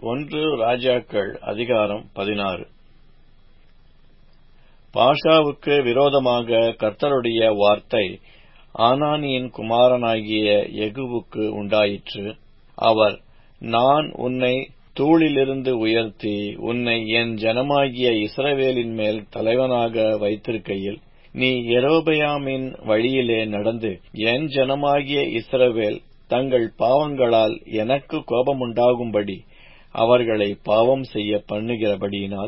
ஒன்று ராஜாக்கள் அதிகாரம் பதினாறு பாஷாவுக்கு விரோதமாக கர்த்தருடைய வார்த்தை ஆனானியின் குமாரனாகிய எகுவுக்கு உண்டாயிற்று அவர் நான் உன்னை தூளிலிருந்து உயர்த்தி உன்னை என் ஜனமாகிய இஸ்ரவேலின் மேல் தலைவனாக வைத்திருக்கையில் நீ எரோபயாமின் வழியிலே நடந்து என் ஜனமாகிய இஸ்ரவேல் தங்கள் பாவங்களால் எனக்கு கோபமுண்டாகும்படி அவர்களை பாவம் செய்ய பண்ணுகிறபடியினால்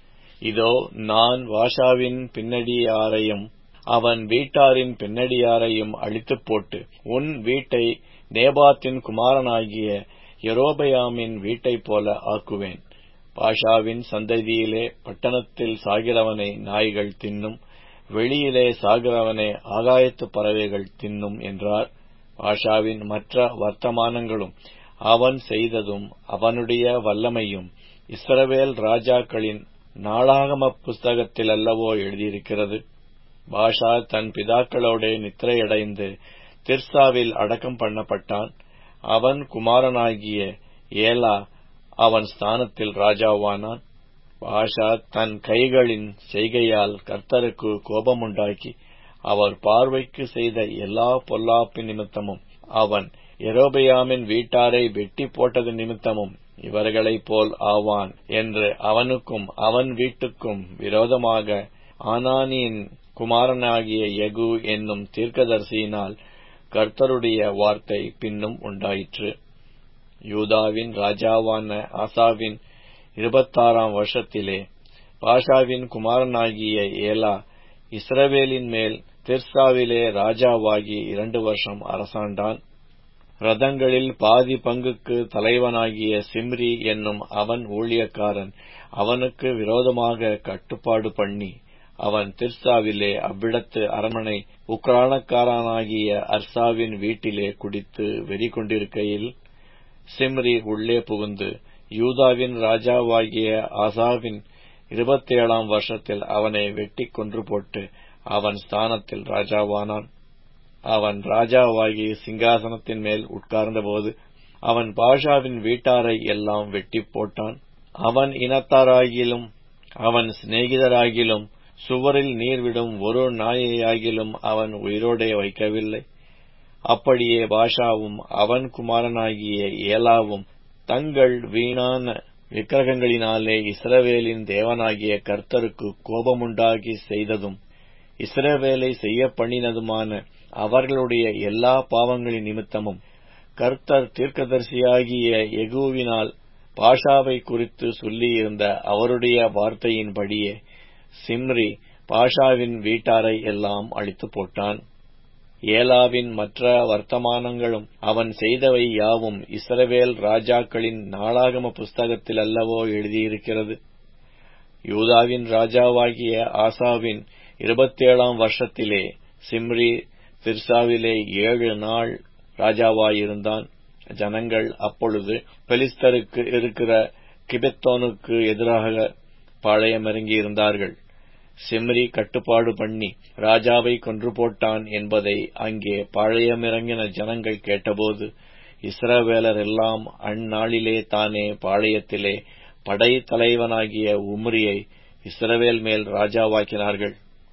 இதோ நான் வாஷாவின் பின்னடியாரையும் அவன் வீட்டாரின் பின்னடியாரையும் அழித்துப் போட்டு உன் வீட்டை நேபாத்தின் குமாரனாகிய எரோபயாமின் வீட்டைப் போல ஆக்குவேன் பாஷாவின் சந்ததியிலே பட்டணத்தில் சாகிறவனை நாய்கள் தின்னும் வெளியிலே சாகிறவனை ஆகாயத்து பறவைகள் தின்னும் என்றார் பாஷாவின் மற்ற வர்த்தமானங்களும் அவன் செய்ததும் அவனுடைய வல்லமையும் இஸ்ரவேல் ராஜாக்களின் நாளாகம புஸ்தகத்தில் அல்லவோ எழுதியிருக்கிறது பாஷா தன் பிதாக்களோட நித்திரையடைந்து திர்சாவில் அடக்கம் பண்ணப்பட்டான் அவன் குமாரனாகிய ஏலா அவன் ஸ்தானத்தில் ராஜாவானான் பாஷா தன் கைகளின் செய்கையால் கர்த்தருக்கு கோபமுண்டாக்கி அவர் பார்வைக்கு செய்த எல்லா பொல்லாப்பு நிமித்தமும் அவன் எரோபயாமின் வீட்டாரை வெட்டி போட்டது நிமித்தமும் இவர்களைப் போல் ஆவான் என்று அவனுக்கும் அவன் வீட்டுக்கும் விரோதமாக ஆனானியின் குமாரனாகிய எகு என்னும் தீர்க்கதரிசியினால் கர்த்தருடைய வார்த்தை பின்னும் உண்டாயிற்று யூதாவின் ராஜாவான ஆசாவின் இருபத்தாறாம் வருஷத்திலே பாஷாவின் குமாரனாகிய ஏலா இஸ்ரவேலின் மேல் திர்சாவிலே ராஜாவாகி இரண்டு வருஷம் அரசாண்டான் ரதங்களில் பாதி பங்குக்கு தலைவனாகிய சிம்ரி என்னும் அவன் ஊழியக்காரன் அவனுக்கு விரோதமாக கட்டுப்பாடு பண்ணி அவன் திர்சாவிலே அவ்விடத்து அரமனை உக்ரானக்காரனாகிய அர்சாவின் வீட்டிலே குடித்து வெறி கொண்டிருக்கையில் சிம்ரி உள்ளே புகுந்து யூதாவின் ராஜாவாகிய ஆசாவின் இருபத்தேழாம் வருஷத்தில் அவனை வெட்டி கொன்று போட்டு அவன் ஸ்தானத்தில் ராஜாவானான் அவன் ராஜாவாகி சிங்காசனத்தின் மேல் உட்கார்ந்தபோது அவன் பாஷாவின் வீட்டாரை எல்லாம் வெட்டி போட்டான் அவன் இனத்தாராகிலும் அவன் சிநேகிதராகிலும் சுவரில் நீர் விடும் ஒரு நாயையாகிலும் அவன் உயிரோடே வைக்கவில்லை அப்படியே பாஷாவும் அவன் குமாரனாகிய ஏலாவும் தங்கள் வீணான விக்கிரகங்களினாலே இஸ்ரவேலின் தேவனாகிய கர்த்தருக்கு கோபமுண்டாகி செய்ததும் இஸ்ரவேலை செய்ய பண்ணினதுமான அவர்களுடைய எல்லா பாவங்களின் நிமித்தமும் கர்த்தர் தீர்க்கதரிசியாகிய எகுவினால் பாஷாவை குறித்து சொல்லியிருந்த அவருடைய வார்த்தையின்படியே சிம்ரி பாஷாவின் வீட்டாரை எல்லாம் அழித்து போட்டான் ஏலாவின் மற்ற வர்த்தமானங்களும் அவன் செய்தவை யாவும் இஸ்ரவேல் ராஜாக்களின் நாளாகம புஸ்தகத்தில் அல்லவோ எழுதியிருக்கிறது யூதாவின் ராஜாவாகிய ஆசாவின் இருபத்தேழாம் வருஷத்திலே சிம்ரி திர்சாவிலே ஏழு நாள் ராஜாவாயிருந்தான் ஜனங்கள் அப்பொழுது பெலிஸ்தருக்கு இருக்கிற கிபெத்தோனுக்கு எதிராக பாளையமிறங்கியிருந்தார்கள் சிம்ரி கட்டுப்பாடு பண்ணி ராஜாவை கொன்று போட்டான் என்பதை அங்கே பாளையமிறங்கின ஜனங்கள் கேட்டபோது இஸ்ரவேலர் எல்லாம் அந்நாளிலே தானே பாளையத்திலே படை தலைவனாகிய உம்ரியை இஸ்ரவேல் மேல் ராஜாவாக்கினார்கள்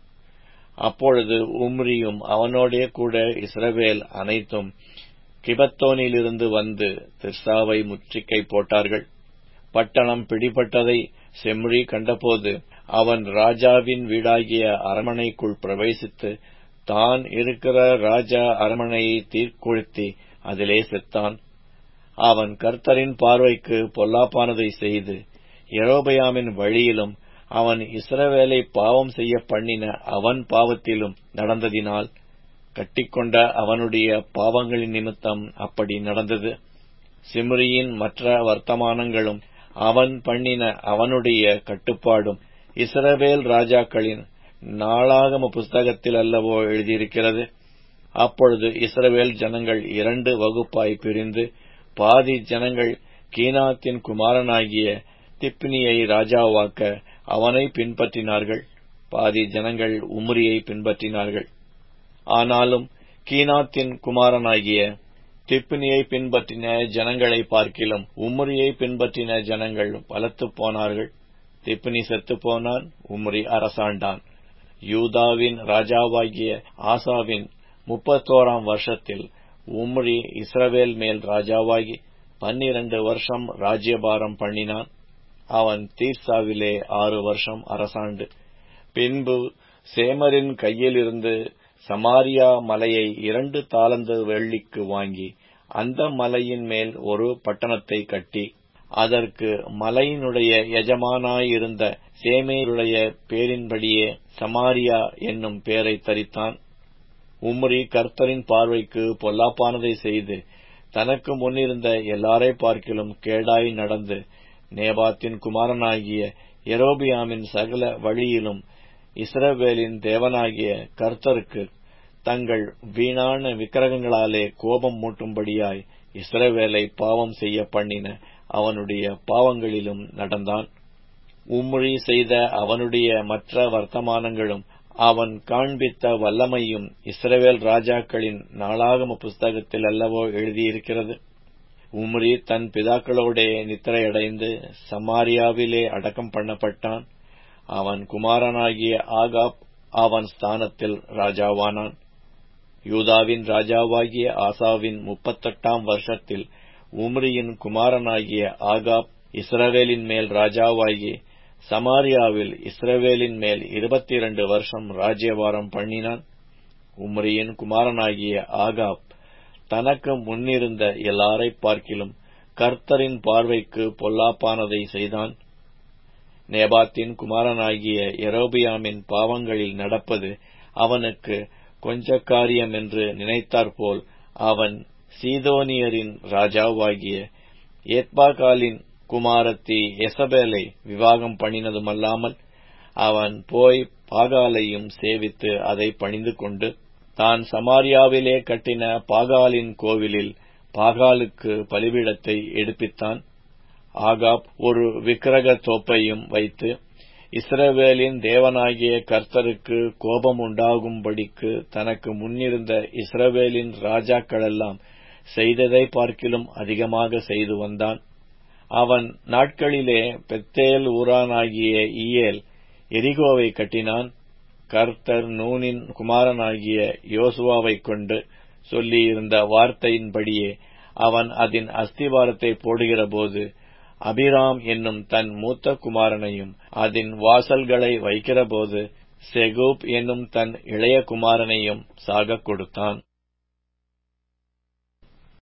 அப்பொழுது உம்ரியும் அவனோடே கூட இஸ்ரவேல் அனைத்தும் கிபத்தோனிலிருந்து வந்து திர்சாவை முற்றுகை போட்டார்கள் பட்டணம் பிடிபட்டதை செம்ரி கண்டபோது அவன் ராஜாவின் வீடாகிய அரமனைக்குள் பிரவேசித்து தான் இருக்கிற ராஜா அரமனையை தீர்க்கொளுத்தி அதிலே செத்தான் அவன் கர்த்தரின் பார்வைக்கு பொல்லாப்பானதை செய்து எரோபயாமின் வழியிலும் அவன் இஸ்ரவேலை பாவம் செய்ய பண்ணின அவன் பாவத்திலும் நடந்ததினால் கட்டிக்கொண்ட அவனுடைய பாவங்களின் நிமித்தம் அப்படி நடந்தது சிம்ரியின் மற்ற வர்த்தமானங்களும் அவன் பண்ணின அவனுடைய கட்டுப்பாடும் இஸ்ரவேல் ராஜாக்களின் நாளாகம புஸ்தகத்தில் அல்லவோ எழுதியிருக்கிறது அப்பொழுது இஸ்ரவேல் ஜனங்கள் இரண்டு வகுப்பாய் பிரிந்து பாதி ஜனங்கள் கீனாத்தின் குமாரனாகிய திப்னியை ராஜாவாக்க அவனை பின்பற்றினார்கள் பாதி ஜனங்கள் உம்ரியை பின்பற்றினார்கள் ஆனாலும் கீனாத்தின் குமாரனாகிய திப்னியை பின்பற்றின ஜனங்களை பார்க்கிலும் உம்ரியை பின்பற்றின ஜனங்கள் பலத்துப் போனார்கள் திப்னி செத்துப் போனான் உம்ரி அரசாண்டான் யூதாவின் ராஜாவாகிய ஆசாவின் முப்பத்தோராம் வருஷத்தில் உம்ரி இஸ்ரவேல் மேல் ராஜாவாகி பன்னிரண்டு வருஷம் ராஜ்யபாரம் பண்ணினான் அவன் தீர்சாவிலே ஆறு வருஷம் அரசாண்டு பின்பு சேமரின் கையிலிருந்து சமாரியா மலையை இரண்டு தாளந்து வெள்ளிக்கு வாங்கி அந்த மலையின் மேல் ஒரு பட்டணத்தை கட்டி அதற்கு மலையினுடைய எஜமானாயிருந்த சேமேருடைய பேரின்படியே சமாரியா என்னும் பெயரை தரித்தான் உம்ரி கர்த்தரின் பார்வைக்கு பொல்லாப்பானதை செய்து தனக்கு முன்னிருந்த எல்லாரை பார்க்கிலும் கேடாய் நடந்து நேபாத்தின் குமாரனாகிய எரோபியாமின் சகல வழியிலும் இஸ்ரவேலின் தேவனாகிய கர்த்தருக்கு தங்கள் வீணான விக்கிரகங்களாலே கோபம் மூட்டும்படியாய் இஸ்ரவேலை பாவம் செய்ய பண்ணின அவனுடைய பாவங்களிலும் நடந்தான் உம்ரி செய்த அவனுடைய மற்ற வர்த்தமானங்களும் அவன் காண்பித்த வல்லமையும் இஸ்ரவேல் ராஜாக்களின் நாளாகம புஸ்தகத்தில் அல்லவோ எழுதியிருக்கிறது உம்ரி தன் பிதாக்களோடே நித்திரையடைந்து சமாரியாவிலே அடக்கம் பண்ணப்பட்டான் அவன் குமாரனாகிய ஆகாப் அவன் ஸ்தானத்தில் ராஜாவானான் யூதாவின் ராஜாவாகிய ஆசாவின் முப்பத்தெட்டாம் வருஷத்தில் உம்ரியின் குமாரனாகிய ஆகாப் இஸ்ரவேலின் மேல் ராஜாவாகி சமாரியாவில் இஸ்ரவேலின் மேல் இருபத்தி இரண்டு வருஷம் ராஜ்யபாரம் பண்ணினான் உம்ரியின் குமாரனாகிய ஆகாப் தனக்கு முன்னிருந்த எல்லாரை பார்க்கிலும் கர்த்தரின் பார்வைக்கு பொல்லாப்பானதை செய்தான் நேபாத்தின் குமாரனாகிய எரோபியாமின் பாவங்களில் நடப்பது அவனுக்கு கொஞ்ச காரியம் என்று நினைத்தாற்போல் அவன் சீதோனியரின் ராஜாவாகிய ஏத்பாகாலின் குமாரத்தி எசபேலை விவாகம் பண்ணினதுமல்லாமல் அவன் போய் பாகாலையும் சேவித்து அதை பணிந்து கொண்டு தான் சமாரியாவிலே கட்டின பாகாலின் கோவிலில் பாகாலுக்கு பலிபீடத்தை எடுப்பித்தான் ஆகாப் ஒரு விக்கிரக தோப்பையும் வைத்து இஸ்ரவேலின் தேவனாகிய கர்த்தருக்கு கோபம் உண்டாகும்படிக்கு தனக்கு முன்னிருந்த இஸ்ரவேலின் ராஜாக்களெல்லாம் செய்ததை பார்க்கிலும் அதிகமாக செய்து வந்தான் அவன் நாட்களிலே பெத்தேல் ஊரானாகிய ஈயேல் எரிகோவை கட்டினான் கர்த்தர் நூனின் குமாரனாகிய யோசுவாவைக் கொண்டு சொல்லியிருந்த வார்த்தையின்படியே அவன் அதன் அஸ்திவாரத்தை போடுகிறபோது அபிராம் என்னும் தன் மூத்த குமாரனையும் அதன் வாசல்களை வைக்கிறபோது செகூப் என்னும் தன் இளைய குமாரனையும் சாகக் கொடுத்தான்